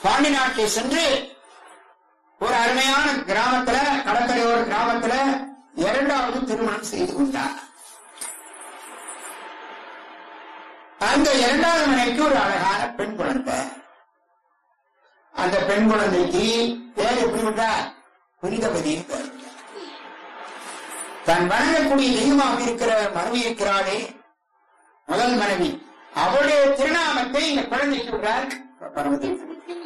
பாண்டி நாட்டை சென்று ஒரு அருமையான கிராமத்துல கடற்கரை ஒரு கிராமத்துல இரண்டாவது திருமணம் செய்து கொண்டார் அந்த இரண்டாவது மனைக்கு ஒரு அழகான பெண் குழந்தை அந்த பெண் குழந்தைக்கு பேர் எப்படி விட்டார் புனிதபதியின் பேர் விட்டார். தன் வணங்கக்கூடிய தெய்வமாக இருக்கிற மனைவி இருக்கிறாளே முதல் மனைவி அவளுடைய திருநாமத்தை இந்த குழந்தைக்கு விடுறார் பரமதேவன்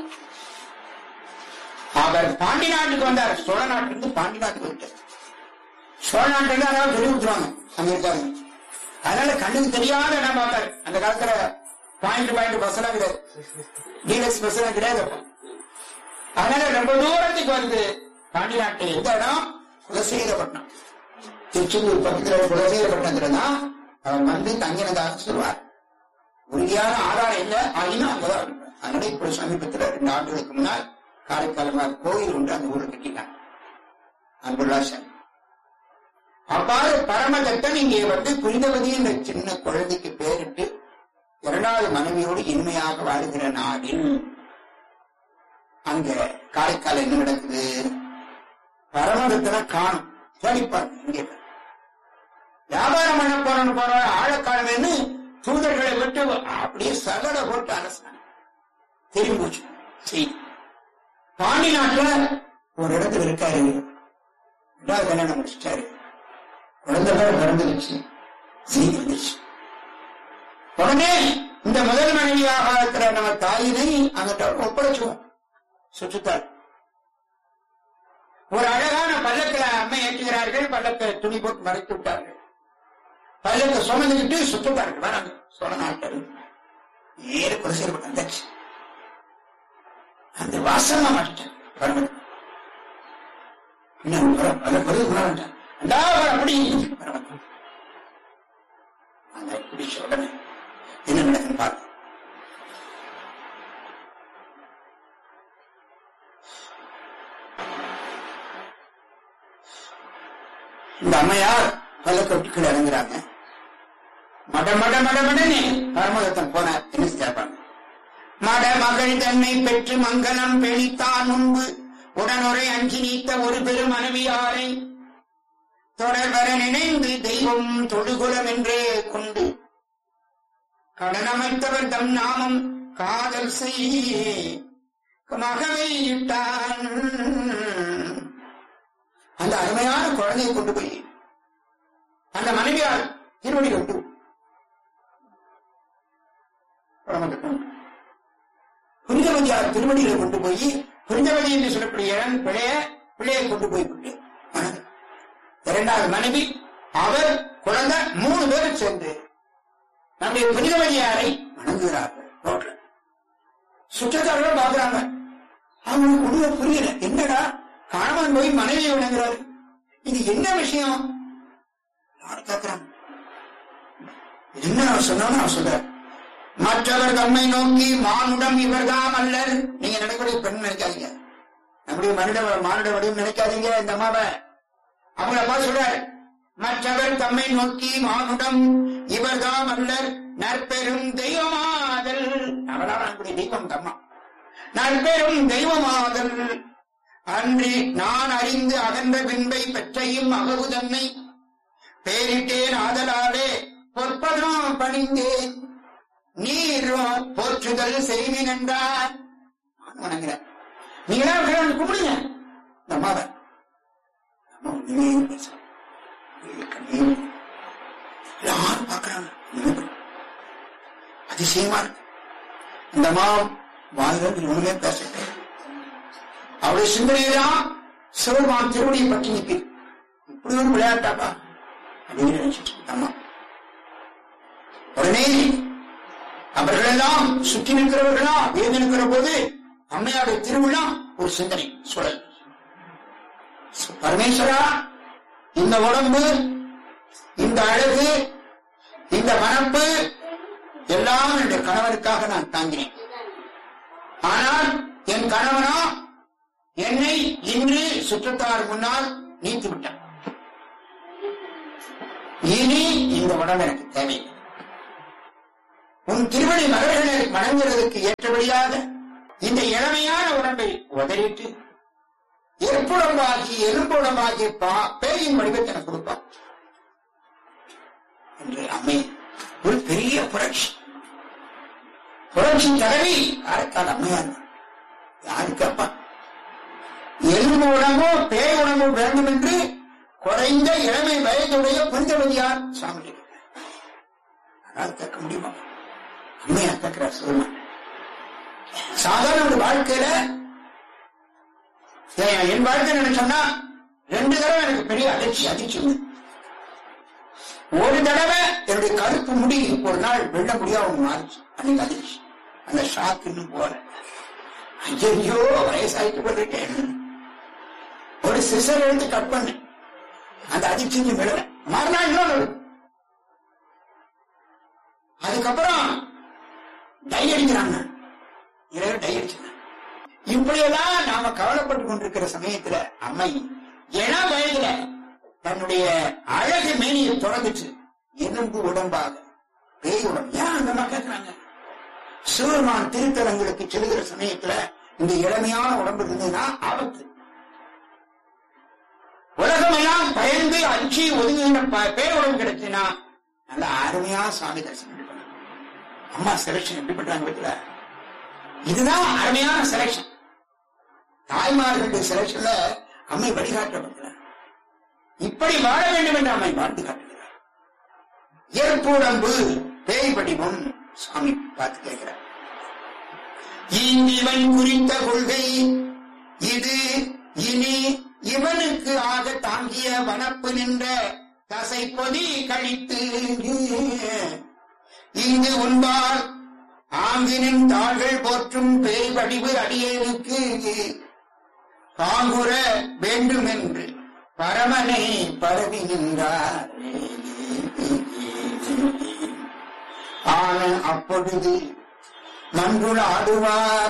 அவர் பாண்டி நாட்டுக்கு வந்தார் சோழ நாட்டிலிருந்து பாண்டி நாட்டுக்கு விட்டார் சோழ நாட்டுல அதாவது சொல்லி கொடுத்துருவாங்க அங்க இருக்காரு அதனால கண்ணுக்கு தெரியாத இடம் பார்த்தாரு அந்த காலத்துல பாயிண்ட் பாயிண்ட் பஸ் எல்லாம் கிடையாது டீலக்ஸ் பஸ் எல்லாம் கிடையாது அப்ப. அதனால ரொம்ப தூரத்துக்கு வந்து பாண்டி நாட்டு எந்த இடம் குலசேகரப்பட்டினம் திருச்செந்தூர் பக்கத்துல குலசேகரப்பட்டினத்துல தான் அவர் வந்து தங்கினதாக சொல்வார் உறுதியான ஆதாரம் இல்லை ஆகினா அங்கதான் இருப்பார். அதனால இப்ப சமீபத்துல ரெண்டு ஆண்டுகளுக்கு முன்னால் காரைக்கால் கோயில் ஒன்று அந்த ஊரில் கட்டினாங்க அன்புல்லாசன் அவ்வாறு பரமதத்தன் இங்கே வந்து புனிதவதி என்ற சின்ன குழந்தைக்கு பேரிட்டு இரண்டாவது மனைவியோடு இனிமையாக வாழ்கிற நாடில் அங்க காரைக்கால் என்ன நடக்குது பரமதத்தனை காணும் தேடிப்பார் இங்கே வியாபாரம் பண்ண போறோம்னு போற ஆழக்காலம்னு தூதர்களை விட்டு அப்படியே சகல போட்டு அரசாங்க தெரிஞ்சு போச்சு செய்தி பாண்டி நாட்டுல ஒரு இடத்துல இருக்காரு ரெண்டாவது கல்யாணம் முடிச்சிட்டாரு குழந்தை பேர் பிறந்துருச்சு செய்தி வந்துச்சு உடனே இந்த முதல் மனைவியாக இருக்கிற நம்ம தாயினை அங்கிட்ட ஒப்படைச்சுவோம் சுற்றுத்தார் ஒரு அழகான பல்லக்கில அம்மை ஏற்றுகிறார்கள் பல்லக்க துணி போட்டு மறைத்து விட்டார்கள் பல்லக்க சுமந்துக்கிட்டு சுற்றுத்தார்கள் வராங்க சோழ நாட்டில் ஏறு குலசேரப்பட்டு வந்தாச்சு அந்த வாசமா மாட்டேன் பரமன் என்ன பர- பல பதிவு பண்ண அண்டா அவர் அப்படி பரமன் அந்த பிடிச்ச உடனே என்ன நடக்குன்னு பாருங்க இந்த அம்மையார் பல்லக்கட்டுக்குள்ள இறங்குறாங்க மட மட மட மடனே பரமதத்தன் போனார் என்ன கேட்பாங்க மட மகள் தன்னை பெற்று மங்களம் பெணித்தான் முன்பு உடனுரை அஞ்சி நீத்த ஒரு பெரும் மனைவியாரை தொடர்வர நினைந்து தெய்வம் தொழுகுலம் என்றே கொண்டு கடனமைத்தவர் தம் நாமம் காதல் செய் மகவை இட்டான் அந்த அருமையான குழந்தையை கொண்டு போய் அந்த மனைவியார் திருவடி கொண்டு புனிதவதியார் திருவடியில கொண்டு போய் புனிதவதி என்று சொல்லக்கூடிய இடம் பிழைய பிள்ளையை கொண்டு போய் விட்டு வணங்கு. இரண்டாவது மனைவி அவர் குழந்தை மூணு பேரும் சேர்ந்து நம்முடைய புனிதவதியாரை வணங்குகிறார்கள் ரோட்ல சுற்றத்தார்கள் பாக்குறாங்க அவங்களுக்கு ஒண்ணுமே புரியல என்னடா கணவன் போய் மனைவியை வணங்குறாரு இது என்ன விஷயம் யாரு கேட்கிறாங்க என்ன அவர் சொன்னாலும் அவர் சொல்றார் மற்றவர் தம்மை நோக்கி மானுடம் இவர்தாம் அல்லர் நீங்க நினைக்கக்கூடிய பெண் நினைக்காதீங்க நம்முடைய மனித மானுட வடிவம் நினைக்காதீங்க இந்த அம்மாவை அவங்கள பார்த்து சொல்றாரு மற்றவர் தம்மை நோக்கி மானுடம் இவர்தாம் அல்லர் நற்பெரும் தெய்வமாதல் அவளால் நம்முடைய தெய்வம் தம்மா நற்பெரும் தெய்வமாதல் அன்றி நான் அறிந்து அகன்ற பின்பை பெற்றையும் அகவு தன்னை பேரிட்டேன் ஆதலாலே பொற்பதம் பணிந்தேன் நீரோ போற்றுதல் செய்வின் என்றார் நான் வணங்குறேன் நீங்களா கடவுள் கும்பிடுங்க இந்த அம்மாவை அம்மா ஒண்ணுமே பேசல. ஏய், கண்ணே. எல்லாரும் பார்க்கறாங்க ஒண்ணுமே பேசல. அதிசயமா இருக்கு இந்த அம்மா வாழ்கள் ஒண்ணுமே பேசல அவருடைய சிந்தனையெல்லாம் சிவபெருமான் திருவடியை பற்றி நிற்குது இப்படி ஒரு விளையாட்டாப்பா அப்படின்னு நினைச்சிட்டு இருக்கு அம்மா உடனே அவர்களெல்லாம் சுற்றி நிற்கிறவர்களா வேந்து நிற்கிற போது அம்மையாருடைய திருவிழா ஒரு சிந்தனை சுழல் பரமேஸ்வரா இந்த உடம்பு இந்த அழகு இந்த மனப்பு எல்லாம் என்னுடைய கணவனுக்காக நான் தாங்கினேன் ஆனால் என் கணவனோ என்னை இன்று சுற்றத்தார் முன்னால் நீத்து விட்டான் இனி இந்த உடம்பு எனக்கு தேவையில்லை உன் திருவடி மலர்களை வணங்குவதற்கு ஏற்றபடியாக இந்த இளமையான உடம்பை உதறிட்டு எற்புடமாகி எலும்புடமாகி பா பேயின் வடிவத்தை எனக்கு கொடுப்பான் என்று அம்மை ஒரு பெரிய புரட்சி புரட்சி தலைவி யாருக்கால் அம்மையார் யாருக்கு அப்பா எலும்பு உடம்போ பேய் உடம்போ வேண்டும் என்று குறைந்த இளமை வயதுடைய புரிந்தவதியார் சுவாமி அதாவது கேட்க முடியுமா அம்மையா கேட்கிறார் சொல்லுங்க சாதாரண ஒரு வாழ்க்கையில ஏன் என் வாழ்க்கை நினைச்சோம்னா ரெண்டு தடவை எனக்கு பெரிய அதிர்ச்சி அதிர்ச்சி உண்டு. ஒரு தடவை என்னுடைய கருப்பு முடி ஒரு நாள் வெள்ள முடியா ஒண்ணு மாறிச்சு அன்னைக்கு அதிர்ச்சி அந்த ஷாக் இன்னும் போற ஐயோ வயசாயிட்டு போட்டிருக்கேன் ஒரு சிசர் எடுத்து கட் பண்ணேன் அந்த அதிர்ச்சி விடல மறுநாள் இன்னொன்று வருது. அதுக்கப்புறம் டை அடிக்கிறாங்க இரவு டை அடிச்சாங்க இப்படியெல்லாம் நாம கவலைப்பட்டு கொண்டிருக்கிற சமயத்துல அம்மை இள வயதுல தன்னுடைய அழகு மேனியை தொடர்ந்துச்சு எலும்பு உடம்பாக பேய் உடம்பு ஏன் அந்த மாதிரி கேட்கிறாங்க சிவருமான் திருத்தலங்களுக்கு செல்கிற சமயத்துல இந்த இளமையான உடம்பு இருந்ததுன்னா ஆபத்து உலகமெல்லாம் பயந்து அஞ்சி ஒதுங்குகின்ற ப- பேர் உடம்பு கிடைச்சுன்னா நல்ல அருமையா சாமி தரிசனம் பண்ணலாம் அம்மா செலக்ஷன் எப்படி பண்றாங்க வீட்டுல இதுதான் அருமையான செலக்ஷன் தாய்மார்களுடைய செலக்ஷன்ல அம்மை வழிகாட்டப்படுகிறார் இப்படி வாழ வேண்டும் என்று அம்மை வாழ்ந்து காட்டுகிறார் ஏற்புடம்பு பேய் வடிவம் சுவாமி பார்த்து கேட்கிறார் இவன் குறித்த கொள்கை இது இனி இவனுக்கு ஆக தாங்கிய வனப்பு நின்ற தசை பொதி கழித்து இங்கு உண்பார் ஆங்கினின் தாள்கள் போற்றும் பேய் வடிவு அடியேனுக்கு பாங்குற வேண்டும் என்று பரமனை பரவி நின்றார் ஆன அப்பொழுது மன்றுள் ஆடுவார்